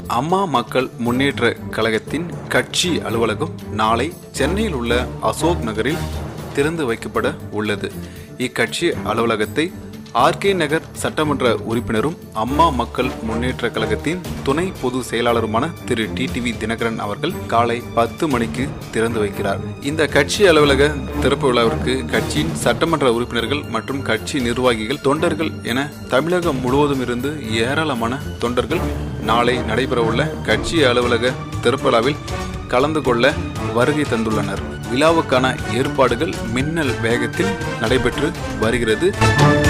அம்மா மக்கள் முன்னேற்ற கழகத்தின் கட்சி அலுவலகம் நாளை சென்னையில் உள்ள அசோக் நகரில் திறந்து வைக்கப்பட உள்ளது இக்கட்சி அலுவலகத்தை ஆர்கே நகர் சட்டமன்ற உறுப்பினரும் அம்மா மக்கள் முன்னேற்ற கழகத்தின் துணை பொதுச் செயலாளருமான திரு டிடிவி தினகரன் அவர்கள் காலை பத்து மணிக்கு திறந்து வைக்கிறார் இந்த கட்சி அலுவலக திறப்பு விழாவிற்கு கட்சியின் சட்டமன்ற உறுப்பினர்கள் மற்றும் கட்சி நிர்வாகிகள் தொண்டர்கள் என தமிழகம் முழுவதும் இருந்து ஏராளமான தொண்டர்கள் நாளை நடைபெறவுள்ள கட்சி அலுவலக திறப்பு விழாவில் கலந்து கொள்ள வருகை தந்துள்ளனர் விழாவுக்கான ஏற்பாடுகள் மின்னல் வேகத்தில் நடைபெற்று வருகிறது